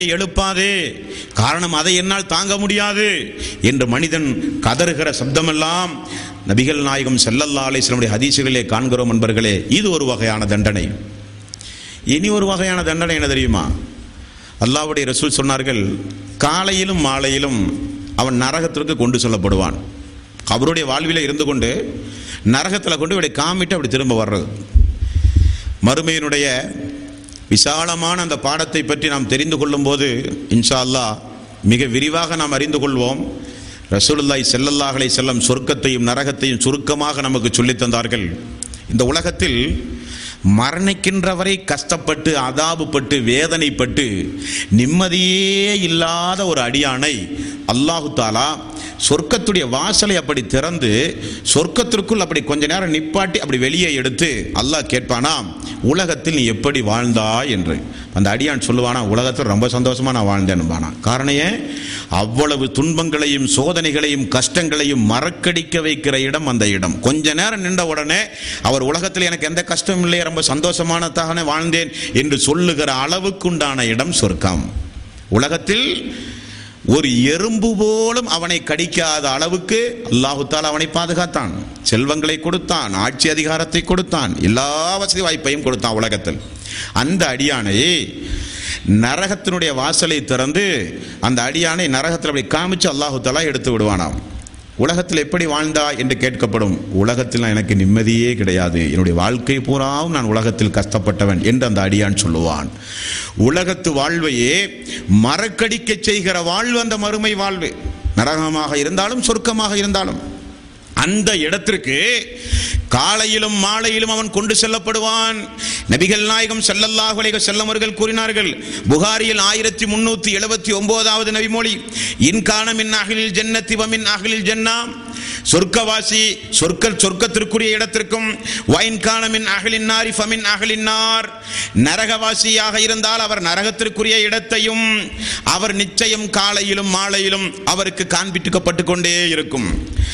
எழுப்பாதே காரணம் அதை என்னால் தாங்க முடியாது என்று மனிதன் கதறுகிற சப்தமெல்லாம் நபிகள் நாயகம் ஸல்லல்லாஹு அலைஹி வஸல்லம் ஹதீசுகளிலே காண்கிறோம் நண்பர்களே இது ஒரு வகையான தண்டனை இனி ஒரு வகையான தண்டனை என்ன தெரியுமா அல்லாஹ்வுடைய ரசூல் சொன்னார்கள் காலையிலும் மாலையிலும் அவன் நரகத்திற்கு கொண்டு செல்லப்படுவான் அவருடைய வாழ்வில இருந்து கொண்டு நரகத்தில் கொண்டு இப்படி காமிட்டு அப்படி திரும்ப வர்றது மறுமையினுடைய விசாலமான அந்த பாடத்தை பற்றி நாம் தெரிந்து கொள்ளும்போது இன்ஷா அல்லாஹ் மிக விரிவாக நாம் அறிந்து கொள்வோம் ரசூலுல்லாஹி ஸல்லல்லாஹு அலைஹி செல்லம் சொர்க்கத்தையும் நரகத்தையும் சுருக்கமாக நமக்கு சொல்லித் தந்தார்கள் இந்த உலகத்தில் மரணிக்கின்ற வரை கஷ்டப்பட்டு அதாபுப்பட்டு வேதனைப்பட்டு நிம்மதியே இல்லாத ஒரு அடியானை அல்லாஹு தாலா சொர்க்கத்துடைய வாசலை அப்படி திறந்து சொர்க்கத்திற்குள் அப்படி கொஞ்ச நேரம் நிப்பாட்டி அப்படி வெளியே எடுத்து அல்லாஹ் கேட்பானா உலகத்தில் நீ எப்படி வாழ்ந்தாய் என்று அந்த அடியான் சொல்லுவானா உலகத்தில் ரொம்ப சந்தோஷமா நான் வாழ்ந்தேன்பானா காரணம் ஏன் அவ்வளவு துன்பங்களையும் சோதனைகளையும் கஷ்டங்களையும் மறக்கடிக்க வைக்கிற இடம் அந்த இடம் கொஞ்ச நேரம் நின்ற உடனே அவர் உலகத்தில் எனக்கு எந்த கஷ்டமும் இல்லையே ரொம்ப சந்தோஷமானதாகவே வாழ்ந்தேன் என்று சொல்லுகிற அளவுக்குண்டான இடம் சொர்க்கம் உலகத்தில் ஒரு எறும்பு போலும் அவனை கடிக்காத அளவுக்கு அல்லாஹு தாலா அவனை பாதுகாத்தான் செல்வங்களை கொடுத்தான் ஆட்சி அதிகாரத்தை கொடுத்தான் எல்லா வசதி வாய்ப்பையும் கொடுத்தான் உலகத்தில் அந்த அடியானை நரகத்தினுடைய வாசலை திறந்து அந்த அடியானை நரகத்தில் அப்படி காமிச்சு அல்லாஹு தாலா எடுத்து விடுவானாம் உலகத்தில் எப்படி வாழ்ந்தா என்று கேட்கப்படும் உலகத்தில் எனக்கு நிம்மதியே கிடையாது என்னுடைய வாழ்க்கை பூராவும் நான் உலகத்தில் கஷ்டப்பட்டவன் என்று அந்த அடியான் சொல்லுவான் உலகத்து வாழ்வையே மறக்கடிக்க செய்கிற வாழ்வு அந்த மறுமை வாழ்வு நரகமாக இருந்தாலும் சொர்க்கமாக இருந்தாலும் அந்த இடத்திற்கு காலையிலும் மாலையிலும் அவன் கொண்டு செல்லப்படுவான் நபிகள் நாயகம் ஸல்லல்லாஹு அலைஹி வஸல்லம் அவர்கள் கூறினார்கள் புகாரியில் ஆயிரத்தி முன்னூத்தி எழுபத்தி ஒன்பதாவது நபிமொழி இன்கான மின் அகலில் ஜன்னத்தி வமின் அகலில் ஜன்னா சொர்க்கவாசி சொர்க்க சொர்க்கத்திற்குரிய இடத்திற்கும் வைன்கான மின் அகலின் நாரி ஃபமின் அகலின் நார் நரகவாசியாக இருந்தால் அவர் நரகத்திற்குரிய இடத்தையும் அவர் நிச்சயம் காலையிலும் மாலையிலும் அவருக்கு காண்பிக்கப்பட்டு கொண்டே இருக்கும்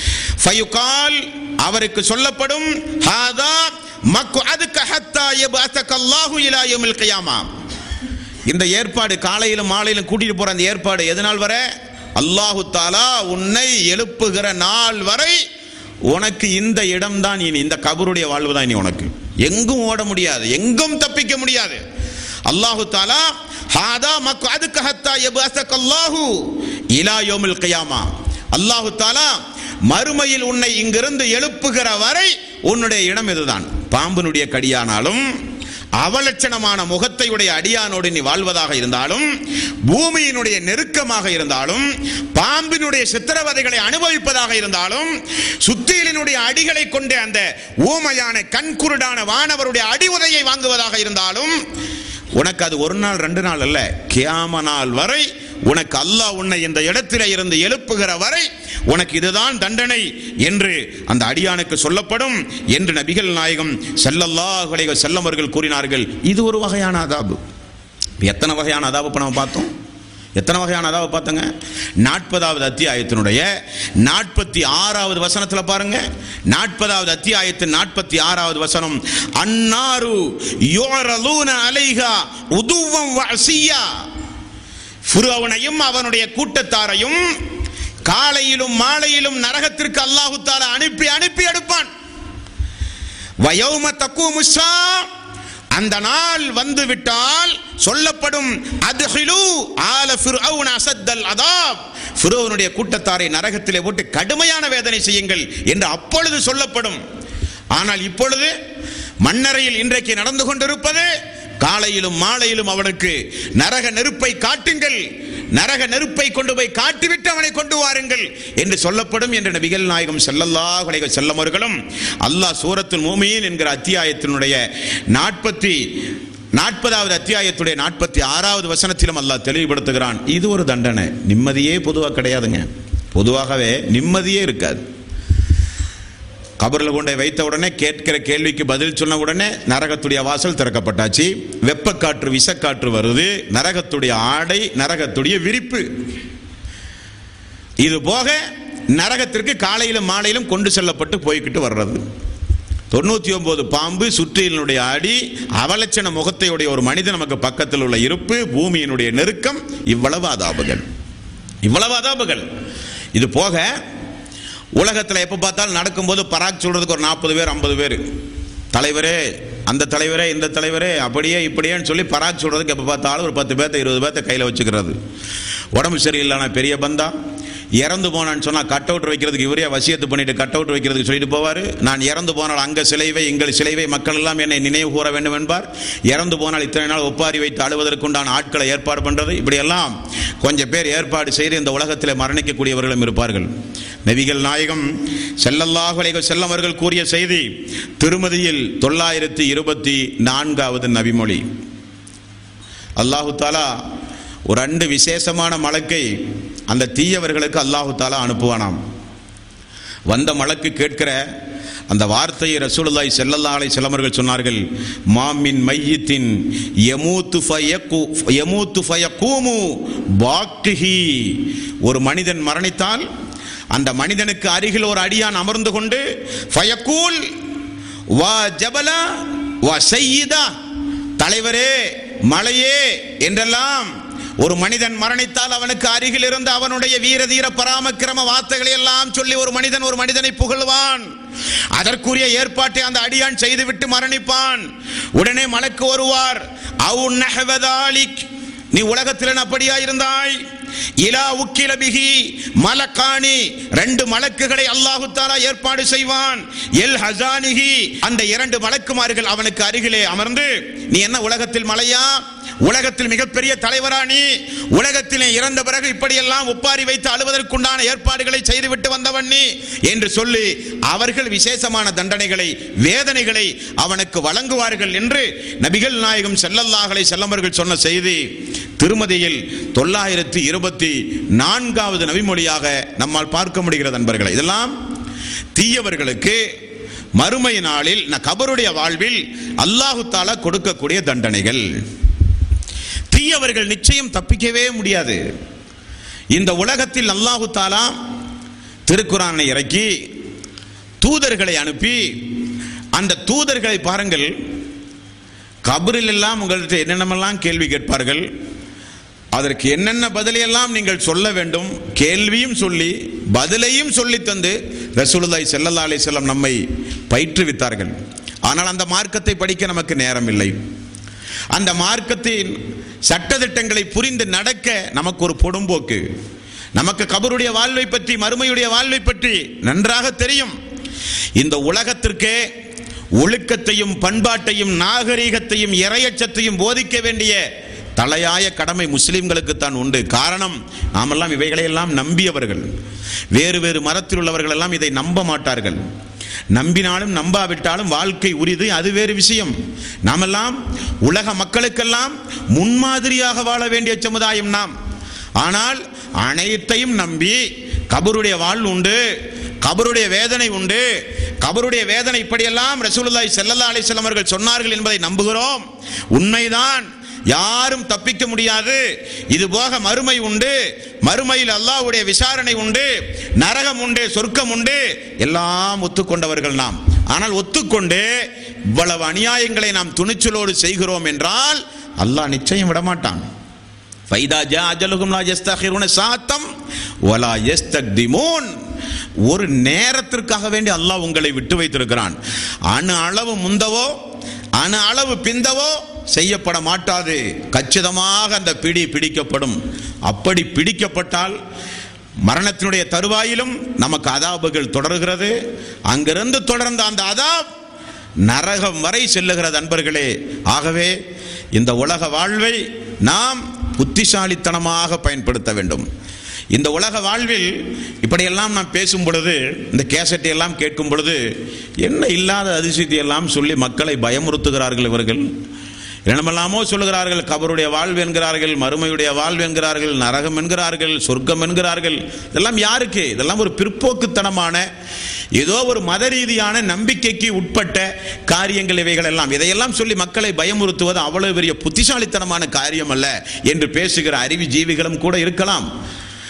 ஃபயுகால் அவருக்கு சொல்லப்படும் ஹாதா மக்கு அதுக்கு ஹத்தா யபஅதக அல்லாஹு இலா யௌமில் கியாமா இந்த ஏற்பாடு காலையிலும் மாலையிலும் கூட்டிட்டு போற அந்த ஏற்பாடு எது நாள் வரை அல்லாஹு தாலா உன்னை எழுப்புகிற நாள் வரை உனக்கு இந்த இடம்தான் இனி இந்த கபருடைய வாழ்வு தான் இனி உனக்கு எங்கும் ஓட முடியாது எங்கும் தப்பிக்க முடியாது அல்லாஹு தாலா ஹாதா மக்கு அதுக்கு ஹத்தா யபஅதக அல்லாஹு இலா யௌமில் கியாமா அல்லாஹு தாலா மறுமையில் உன்னை இங்கிருந்து எழுப்புகிற வரை உன்னுடைய இடம் இதுதான் பாம்பினுடைய கடியானாலும் அவலட்சணமான முகத்தை உடைய அடியானோடு நீ வாழ்வதாக இருந்தாலும் பூமியினுடைய நெருக்கமாக இருந்தாலும் பாம்பினுடைய சித்திரவதைகளை அனுபவிப்பதாக இருந்தாலும் சுத்தியலினுடைய அடிகளை கொண்ட அந்த ஊமையான கண்குருடான வானவருடைய அடி உதையை வாங்குவதாக இருந்தாலும் உனக்கு அது ஒரு நாள் ரெண்டு நாள் அல்ல கியாம நாள் வரை உனக்கு அல்லாஹ் உன்னை இந்த இடத்திலே இருந்து எழுப்புகிற வரை உனக்கு இதுதான் தண்டனை என்று அந்த அடியானுக்கு சொல்லப்படும் என்று நபிகள் நாயகம் ஸல்லல்லாஹு அலைஹி வஸல்லம் அவர்கள் கூறினார்கள் இது ஒரு வகையான அதாபு எத்தனை வகையான அதாபு இப்ப நம்ம பார்த்தோம் எத்தனை வகையான அதாவை பார்த்தங்க நாற்பதாவது அத்தியாயத்தினுடைய நாற்பத்தி ஆறாவது வசனத்துல பாருங்க நாற்பதாவது அத்தியாயத்தின் நாற்பத்தி ஆறாவது வசனம் அன்னாரு யோரலூன அலைஹா உதுவம் வசியா ஃபிரௌனையும் அவனுடைய கூட்டத்தாரையும் காலையிலும் மாலையிலும் நரகத்திற்கு அல்லாஹு தாலா அனுப்பி அனுப்பி எடுப்பான் வயோம தக்கூமுஷா அந்த நாள் வந்து விட்டால் சொல்லப்படும் அதுஹிலு ஆல ஃபிர்அவுன அசத்தல் அதாப் ஃபிரௌனுடைய கூட்டத்தாரை நரகத்திலே போட்டு கடுமையான வேதனை செய்யுங்கள் என்று அப்பொழுது சொல்லப்படும் ஆனால் இப்பொழுது மண்ணறையில் இன்றைக்கு நடந்து கொண்டிருப்பது காலையிலும் மாலையிலும் அவனுக்கு நரக நெருப்பை காட்டுங்கள் நரக நெருப்பை கொண்டு போய் காட்டிவிட்டு அவனை கொண்டு வாருங்கள் என்று சொல்லப்படும் என்று நபிகள் நாயகம் ஸல்லல்லாஹு அலைஹி வஸல்லம் அவர்களும் அல்லாஹ் சூரத்துல் மூமியின் என்கிற அத்தியாயத்தினுடைய நாற்பத்தி நாற்பதாவது அத்தியாயத்துடைய நாற்பத்தி ஆறாவது வசனத்திலும் அல்லாஹ் தெளிவுபடுத்துகிறான் இது ஒரு தண்டனை நிம்மதியே பொதுவாக கிடையாதுங்க பொதுவாகவே நிம்மதியே இருக்காது கபரில் கொண்டை வைத்த உடனே கேட்கிற கேள்விக்கு பதில் சொன்ன உடனே நரகத்துடைய வாசல் திறக்கப்பட்டாச்சு வெப்பக்காற்று விஷக்காற்று வருது நரகத்துடைய ஆடை நரகத்துடைய விரிப்பு இது போக நரகத்திற்கு காலையிலும் மாலையிலும் கொண்டு செல்லப்பட்டு போய்கிட்டு வர்றது தொண்ணூத்தி ஒன்பது பாம்பு சுற்றியினுடைய அடி அவலட்சண முகத்தையுடைய ஒரு மனிதன் நமக்கு பக்கத்தில் உள்ள இருப்பு பூமியினுடைய நெருக்கம் இவ்வளவு அதாபுகள் இவ்வளவு அதாபுகள் இது போக உலகத்தில் எப்போ பார்த்தாலும் நடக்கும்போது பராக் சொல்றதுக்கு ஒரு நாற்பது பேர் ஐம்பது பேர் தலைவரே அந்த தலைவரே இந்த தலைவரே அப்படியே இப்படியேன்னு சொல்லி பராக் சொல்றதுக்கு எப்போ பார்த்தாலும் ஒரு பத்து பேர்த்த இருபது பேர்த்த கையில் வச்சுக்கிறது உடம்பு சரியில்லைனா பெரிய பந்தா இறந்து போனான்னு சொன்னால் கட் அவுட் வைக்கிறதுக்கு இவரே வசியத்து பண்ணிட்டு கட் அவுட் வைக்கிறதுக்கு சொல்லிட்டு போவார் நான் இறந்து போனால் அங்கே சிலைவை எங்கள் சிலைவை மக்கள் எல்லாம் என்னை நினைவு கூற வேண்டும் என்பார் இறந்து போனால் இத்தனை நாள் ஒப்பாரி வைத்து அழுவதற்குண்டான ஆட்களை ஏற்பாடு பண்ணுறது இப்படியெல்லாம் கொஞ்சம் பேர் ஏற்பாடு செய்து இந்த உலகத்தில் மரணிக்கக்கூடியவர்களும் இருப்பார்கள் நபிகள் நாயகம் செல்லல்லாஹு அலைஹி வஸல்லம் அவர்கள் கூறிய செய்தி திருமதியில் தொள்ளாயிரத்தி இருபத்தி நான்காவது நபிமொழி அல்லாஹு தாலா ஒரு ரெண்டு விசேஷமான மலக்கை அந்த தீயவர்களுக்கு அல்லாஹு தாலா அனுப்புவானாம் வந்த மலக்கு கேட்கிற அந்த வார்த்தையை ரசூலுல்லாஹி ஸல்லல்லாஹு அலைஹி வஸல்லம் அவர்கள் சொன்னார்கள் மாமின் மையித்தின் யமூத்து ஃபயகு யமூத்து ஃபயகூமு பாக்கிஹி ஒரு மனிதன் மரணித்தால் அந்த மனிதனுக்கு அருகில் ஒரு அடியான் அமர்ந்து கொண்டு ஃபயகூல் வா ஜபலா வா சையிதா தலைவரே மலையே என்றெல்லாம் ஒரு மனிதன் மரணித்தால் அவனுக்கு அருகில் இருந்து அவனுடைய வீர தீர பராமக்கிரம வார்த்தைகளை எல்லாம் சொல்லி ஒரு மனிதன் ஒரு மனிதனை புகழ்வான் அதற்குரிய ஏற்பாட்டை அந்த அடியான் செய்துவிட்டு மரணிப்பான் உடனே மலக்கு வருவார் அவு நஹவதாலிக் நீ உலகத்தில் அப்படியா இருந்தாய் இலா உக்கில பிகி மலக்காணி ரெண்டு மலக்குகளை அல்லாஹு தாலா ஏற்பாடு செய்வான் எல் ஹசானிஹி அந்த இரண்டு மலக்குமார்கள் அவனுக்கு அருகிலே அமர்ந்து நீ என்ன உலகத்தில் மலையா உலகத்தில் மிகப்பெரிய தலைவரா நீ உலகத்திலே இறந்த பிறகு இப்படியெல்லாம் ஒப்பாரி வைத்து அழுவதற்குண்டான ஏற்பாடுகளை செய்துவிட்டு வந்தவன் நீ என்று சொல்லி அவர்கள் விசேஷமான தண்டனைகளை வேதனைகளை அவனுக்கு வழங்குவார்கள் என்று நபிகள் நாயகம் செல்லல்லாஹலை செல்லவர்கள் சொன்ன செய்தி திருமதியில் தொள்ளாயிரத்தி இருபத்தி நான்காவது நபிமொழியாக நம்மால் பார்க்க முடிகிறது நண்பர்களே இதெல்லாம் தீயவர்களுக்கு மறுமை நாளில் ந- கபருடைய வாழ்வில் அல்லாஹு தாலா கொடுக்கக்கூடிய தண்டனைகள் தீயவர்கள் நிச்சயம் தப்பிக்கவே முடியாது இந்த உலகத்தில் அல்லாஹு தாலா திருக்குறானை இறக்கி தூதர்களை அனுப்பி அந்த தூதர்களை பாருங்கள் கபரில் எல்லாம் உங்கள்கிட்ட என்னென்னமெல்லாம் கேள்வி கேட்பார்கள் அதற்கு என்னென்ன பதிலையெல்லாம் நீங்கள் சொல்ல வேண்டும் கேள்வியும் சொல்லி பதிலையும் சொல்லி தந்து ரசூலுல்லாஹி ஸல்லல்லாஹு அலைஹி வஸல்லம் நம்மை பயிற்றுவித்தார்கள் ஆனால் அந்த மார்க்கத்தை படிக்க நமக்கு நேரம் இல்லை அந்த மார்க்கத்தின் சட்டதிட்டங்களை புரிந்து நடக்க நமக்கு ஒரு பொடும்போக்கு நமக்கு கபருடைய வாழ்வை பற்றி மறுமையுடைய வாழ்வை பற்றி நன்றாக தெரியும் இந்த உலகத்திற்கே ஒழுக்கத்தையும் பண்பாட்டையும் நாகரீகத்தையும் இரையச்சத்தையும் போதிக்க வேண்டிய தலையாய கடமை முஸ்லிம்களுக்கு தான் உண்டு காரணம் நாமெல்லாம் இவைகளையெல்லாம் நம்பியவர்கள் வேறு வேறு மரத்தில் உள்ளவர்கள் எல்லாம் இதை நம்ப மாட்டார்கள் நம்பினாலும் நம்பாவிட்டாலும் வாழ்க்கை உரிது அது வேறு விஷயம் நாமெல்லாம் உலக மக்களுக்கெல்லாம் முன்மாதிரியாக வாழ வேண்டிய சமுதாயம் நாம் ஆனால் அனைத்தையும் நம்பி கபருடைய வாழ் உண்டு கபருடைய வேதனை உண்டு கபருடைய வேதனை இப்படியெல்லாம் ரசூலுல்லாஹி ஸல்லல்லாஹு அலைஹி வஸல்லம் அவர்கள் சொன்னார்கள் என்பதை நம்புகிறோம் உண்மைதான் யாரும் தப்பிக்க முடியாது இது போக மறுமை உண்டு மறுமையில் அல்லாஹ்வுடைய விசாரணை உண்டு நரகம் உண்டு சொர்க்கம் உண்டு எல்லாம் ஒத்துக்கொண்டவர்கள் நாம் ஆனால் ஒத்துக்கொண்டு இவ்வளவு அநியாயங்களை நாம் துணிச்சலோடு செய்கிறோம் என்றால் அல்லாஹ் நிச்சயம் விடமாட்டான் ஃபைதா ஜா அஜலுகும் லா யஸ்தகிருன சாத்தம் வலா யஸ்தக்திமூன் ஒரு நேரத்திற்காக வேண்டி அல்லாஹ் உங்களை விட்டு வைத்திருக்கிறான் அணு அளவு முந்தவோ அணு அளவு பிந்தவோ செய்யப்பட மாட்டாது கச்சிதமாக அந்த பிடி பிடிக்கப்படும் அப்படி பிடிக்கப்பட்டால் மரணத்தினுடைய தருவாயிலும் நமக்கு அதாபுகள் தொடர்கிறது அங்கிருந்து தொடர்ந்த அந்த அதாப் நரகம் வரை செல்லுகிறது அன்பர்களே ஆகவே இந்த உலக வாழ்வை நாம் புத்திசாலித்தனமாக பயன்படுத்த வேண்டும் இந்த உலக வாழ்வில் இப்படியெல்லாம் நாம் பேசும் பொழுது இந்த கேசட்டை எல்லாம் கேட்கும் பொழுது என்ன இல்லாத அதிசயத்தை எல்லாம் சொல்லி மக்களை பயமுறுத்துகிறார்கள் இவர்கள் என்னமெல்லாமோ சொல்லுகிறார்கள் கபருடைய வாழ்வு என்கிறார்கள் மறுமையுடைய வாழ்வு என்கிறார்கள் நரகம் என்கிறார்கள் சொர்க்கம் என்கிறார்கள் இதெல்லாம் யாருக்கு இதெல்லாம் ஒரு பிற்போக்குத்தனமான ஏதோ ஒரு மத ரீதியான நம்பிக்கைக்கு உட்பட்ட காரியங்கள் இவைகள் எல்லாம் இதையெல்லாம் சொல்லி மக்களை பயமுறுத்துவது அவ்வளவு பெரிய புத்திசாலித்தனமான காரியம் அல்ல என்று பேசுகிற அறிவு ஜீவிகளும் கூட இருக்கலாம்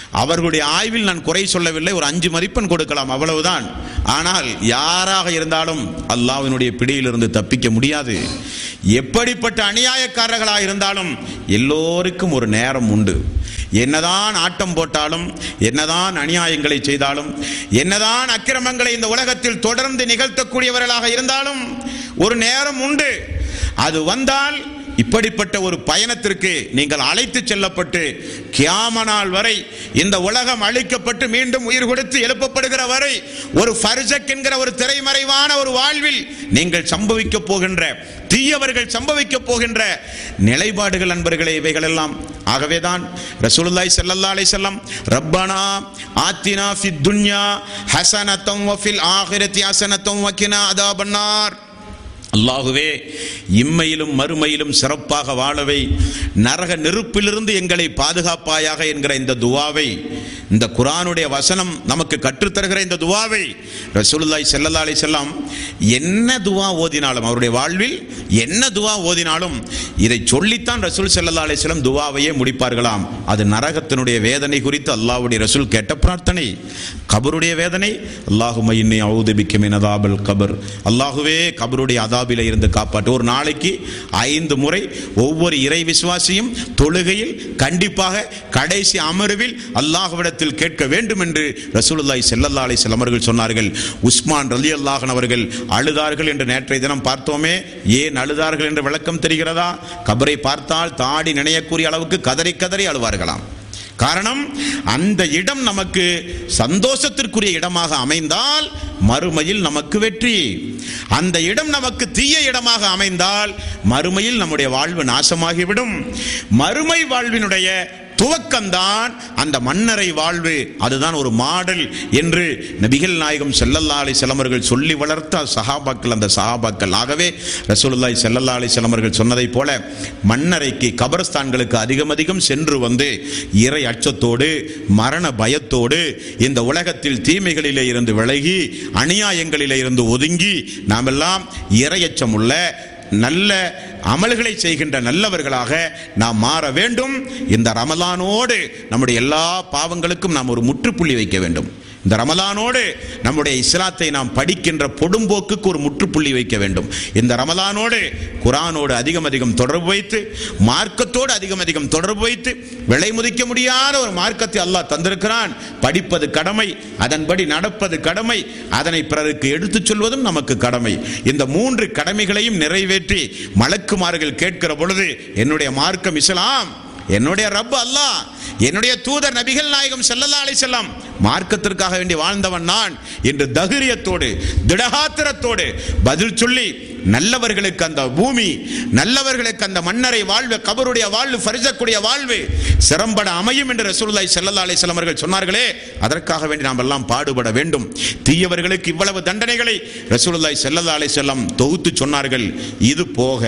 அவர்களுடைய ஆய்வில் நான் குறை சொல்லவில்லை ஒரு அஞ்சு மதிப்பெண் கொடுக்கலாம் அவ்வளவுதான் ஆனால் யாராக இருந்தாலும் அல்லாஹ்வினுடைய பிடியிலிருந்து தப்பிக்க முடியாது எப்படிப்பட்ட அநியாயக்காரர்களாக இருந்தாலும் எல்லோருக்கும் ஒரு நேரம் உண்டு என்னதான் ஆட்டம் போட்டாலும் என்னதான் அநியாயங்களை செய்தாலும் என்னதான் அக்கிரமங்களை இந்த உலகத்தில் தொடர்ந்து நிகழ்த்தக்கூடியவர்களாக இருந்தாலும் ஒரு நேரம் உண்டு அது வந்தால் இப்படிப்பட்ட ஒரு பயணத்திற்கு நீங்கள் அழைத்து செல்லப்பட்டு கியாம நாள் வரை இந்த உலகம் அழிக்கப்பட்டு மீண்டும் உயிர் கொடுத்து எழுப்பப்படுகிற வரை ஒரு ஃபர்ஜக் என்கிற ஒரு திரைமறைவான ஒரு வாழ்வில் நீங்கள் சம்பவிக்க போகின்ற தீயவர்கள் சம்பவிக்க போகின்ற நிலைப்பாடுகள் நண்பர்களே இவைகள் எல்லாம் ஆகவேதான் ரசூலுல்லாஹி ஸல்லல்லாஹு அலைஹி வஸல்லம் ரப்பனா ஆத்தினா ஃபித் துன்யா ஹஸனத்தம் வ ஃபில் ஆகிரத்தி ஹஸனத்தம் வ கினா அதாபன்னார் அல்லாஹுவே இம்மையிலும் மறுமையிலும் சிறப்பாக வாழவை நரக நெருப்பிலிருந்து எங்களை பாதுகாப்பாயாக என்கிற இந்த துவாவை இந்த குரானுடைய வசனம் நமக்கு கற்றுத்தருகிற இந்த துவாவை ரசூலுல்லாஹி ஸல்லல்லாஹு அலைஹி வஸல்லம் என்ன துவா ஓதினாலும் அவருடைய வாழ்வில் என்ன துவா ஓதினாலும் இதை சொல்லித்தான் ரசூல் ஸல்லல்லாஹு அலைஹி வஸல்லம் துவாவையே முடிப்பார்களாம் அது நரகத்தினுடைய வேதனை குறித்து அல்லாஹ்வுடைய ரசூல் கேட்ட பிரார்த்தனை கபருடைய வேதனை அல்லாஹும இன்னி அவுது பிக்கமின் அதாபல் கபர் அல்லாஹுவே கபருடைய அதாபில இருந்து காப்பாற்று ஒரு நாளைக்கு ஐந்து முறை ஒவ்வொரு இறை விசுவாசியும் தொழுகையில் கண்டிப்பாக கடைசி அமர்வில் அல்லாஹ்விடத்தில் கேட்க வேண்டும் என்று ரசூலுல்லாஹி ஸல்லல்லாஹு அலைஹி வஸல்லம் அவர்கள் சொன்னார்கள் உஸ்மான் ரலியல்லாஹு அவர்கள் அழுதார்கள் என்று நேற்றைய தினம் பார்த்தோமே ஏன் அழுதார்கள் என்று விளக்கம் தெரிகிறதா கபரை பார்த்தால் தாடி நினையக்கூடிய அளவுக்கு கதறி கதறி அழுவார்களாம் காரணம் அந்த இடம் நமக்கு சந்தோஷத்திற்குரிய இடமாக அமைந்தால் மறுமையில் நமக்கு வெற்றி அந்த இடம் நமக்கு தீய இடமாக அமைந்தால் மறுமையில் நம்முடைய வாழ்வு நாசமாகிவிடும் மறுமை வாழ்வினுடைய துவக்கம்தான் அந்த மன்னரை வாழ்வு அதுதான் ஒரு மாடல் என்று நபிகள் நாயகம் செல்லல்லா அலி செல்லமர்கள் சொல்லி வளர்த்த சஹாபாக்கள் அந்த சஹாபாக்கள் ஆகவே ரசூலுல்லாஹி ஸல்லல்லாஹு அலைஹி வஸல்லம் அவர்கள் சொன்னதைப் போல மன்னரைக்கு கபரஸ்தான்களுக்கு அதிகம் அதிகம் சென்று வந்து இறை அச்சத்தோடு மரண பயத்தோடு இந்த உலகத்தில் தீமைகளிலே இருந்து விலகி அநியாயங்களிலே இருந்து ஒதுங்கி நாமெல்லாம் இரையச்சம் உள்ள நல்ல அமல்களை செய்கின்ற நல்லவர்களாக நாம் மாற வேண்டும் இந்த ரமலானோடு நம்முடைய எல்லா பாவங்களுக்கும் நாம் ஒரு முற்றுப்புள்ளி வைக்க வேண்டும் இந்த ரமலானோடு நம்முடைய இஸ்லாத்தை நாம் படிக்கின்ற பொடும்போக்குக்கு ஒரு முற்றுப்புள்ளி வைக்க வேண்டும் இந்த ரமலானோடு குரானோடு அதிகம் அதிகம் தொடர்பு வைத்து மார்க்கத்தோடு அதிகம் அதிகம் தொடர்பு வைத்து விலை முதிக்க முடியாத ஒரு மார்க்கத்தை அல்லாஹ் தந்திருக்கிறான் படிப்பது கடமை அதன்படி நடப்பது கடமை அதனை பிறருக்கு எடுத்துச் சொல்வதும் நமக்கு கடமை இந்த மூன்று கடமைகளையும் நிறைவேற்றி மலக்குமார்கள் கேட்கிற பொழுது என்னுடைய மார்க்கம் இஸ்லாம் என்னுடைய ரப் அல்லாஹ் என்னுடைய தூதர் நபிகள் நாயகம் ஸல்லல்லாஹு அலைஹி வஸல்லம் மார்க்கத்திற்காக வேண்டி வாழ்ந்தவன் நான் என்று தகிரியத்தோடு திடகாத்திரத்தோடு பதில் சொல்லி நல்லவர்களுக்கு அந்த பூமி நல்லவர்களுக்கு அந்த மன்னரை வாழ்வு கபருடைய வாழ்வு பரிசக்கூடிய வாழ்வு சிறம்பட அமையும் என்று ரசூலுல்லாஹி ஸல்லல்லாஹு அலைஹி வஸல்லம் அவர்கள் சொன்னார்களே அதற்காக வேண்டி நாம் எல்லாம் பாடுபட வேண்டும் தீயவர்களுக்கு இவ்வளவு தண்டனைகளை ரசூலுல்லாஹி ஸல்லல்லாஹு அலைஹி வஸல்லம் தொகுத்து சொன்னார்கள் இது போக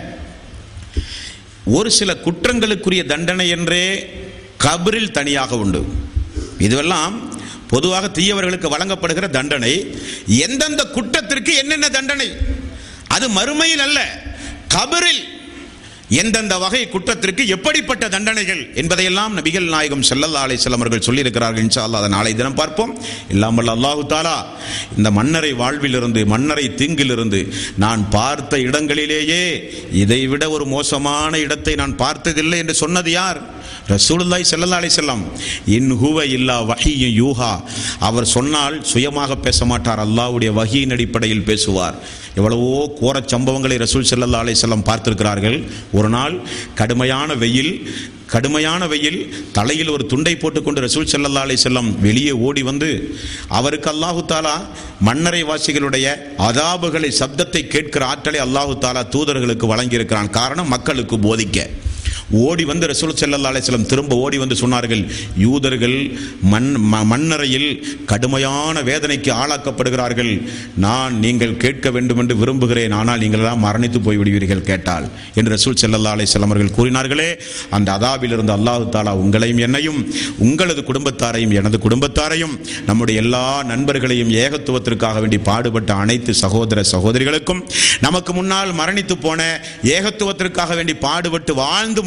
ஒரு சில குற்றங்களுக்குரிய தண்டனை என்றே கபரில் தனியாக உண்டு இதுவெல்லாம் பொதுவாக தீயவர்களுக்கு வழங்கப்படுகிற தண்டனை எந்தெந்த குற்றத்திற்கு என்னென்ன தண்டனை அது மறுமையில் அல்ல கபரில் எந்தெந்த வகை குற்றத்திற்கு எப்படிப்பட்ட தண்டனைகள் என்பதையெல்லாம் நபிகள் நாயகம் ஸல்லல்லாஹு அலைஹி வஸல்லம் அவர்கள் சொல்லியிருக்கிறார்கள் இன்ஷா அல்லாஹ் அதை நாளை தினம் பார்ப்போம் இல்லாமல் அல்லாஹு தாலா இந்த மன்னரை வாழ்விலிருந்து மன்னரை தீங்கிலிருந்து நான் பார்த்த இடங்களிலேயே இதைவிட ஒரு மோசமான இடத்தை நான் பார்த்ததில்லை என்று சொன்னது யார் ரசூலுல்லாஹி ஸல்லல்லாஹு அலைஹி வஸல்லம் இன் ஹுவ இல்லா வஹியு யூஹா அவர் சொன்னால் சுயமாக பேச மாட்டார் அல்லாஹ்வுடைய வஹியின் அடிப்படையில் பேசுவார் எவ்வளவோ கோரச் சம்பவங்களை ரசூல் ஸல்லல்லாஹு அலைஹி வஸல்லம் பார்த்திருக்கிறார்கள் ஒரு நாள் கடுமையான வெயில் கடுமையான வெயில் தலையில் ஒரு துண்டை போட்டுக்கொண்டு ரசூல் ஸல்லல்லாஹு அலைஹி வஸல்லம் வெளியே ஓடி வந்து அவருக்கு அல்லாஹு தாலா மன்னரை வாசிகளுடைய அதாபுகளை சப்தத்தை கேட்கிற ஆற்றலை அல்லாஹு தாலா தூதர்களுக்கு வழங்கியிருக்கிறான் காரணம் மக்களுக்கு போதிக்க ஓடி வந்து ரசூல் ஸல்லல்லாஹு அலைஹி வஸல்லம் திரும்ப ஓடி வந்து சொன்னார்கள் யூதர்கள் மண் ம- மண்ணறையில் கடுமையான வேதனைக்கு ஆளாக்கப்படுகிறார்கள் நான் நீங்கள் கேட்க வேண்டும் என்று விரும்புகிறேன் ஆனால் நீங்கள் எல்லாம் மரணித்து போய் விடுவீர்கள் கேட்டால் என்று ரசூல் ஸல்லல்லாஹு அலைஹி வஸல்லம் அவர்கள் கூறினார்களே அந்த அதாபிலிருந்து அல்லாஹு தாலா உங்களையும் என்னையும் உங்களது குடும்பத்தாரையும் எனது குடும்பத்தாரையும் நம்முடைய எல்லா நண்பர்களையும் ஏகத்துவத்திற்காக வேண்டி பாடுபட்ட அனைத்து சகோதர சகோதரிகளுக்கும் நமக்கு முன்னால் மரணித்து போன ஏகத்துவத்திற்காக வேண்டி பாடுபட்டு வாழ்ந்து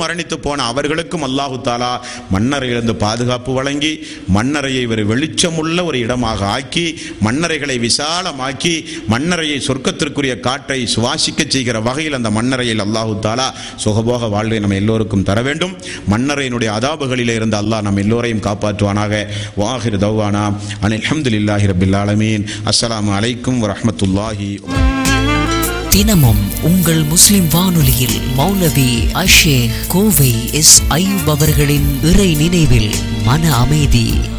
மரணித்து போன அவர்களுக்கும் அல்லாஹு தாலா மண்ணறையிலிருந்து பாதுகாப்பு வழங்கி மண்ணறையை ஒரு வெளிச்சமுள்ள ஒரு இடமாக ஆக்கி மண்ணறைகளை விசாலமாக்கி மண்ணறையை சொர்க்கத்திற்குரிய காற்றை சுவாசிக்க செய்கிற வகையில் அந்த மண்ணறையில் அல்லாஹு தாலா சுகபோக வாழ்வை நம்ம எல்லோருக்கும் தர வேண்டும் மண்ணறையினுடைய அதாபுகளிலே இருந்து அல்லாஹ் நம்ம எல்லோரையும் காப்பாற்றுவானாக வாஹிர் தௌவானா அனில் அல்ஹம்துலில்லாஹி ரபில் ஆலமீன் அஸ்ஸலாமு அலைக்கும் வரஹ்மத்துல்லாஹி தினமும் உங்கள் முஸ்லிம் வானொலியில் மௌலவி அஷேக் கோவை எஸ் ஐயூப் அவர்களின் இறை நினைவில் மன அமைதி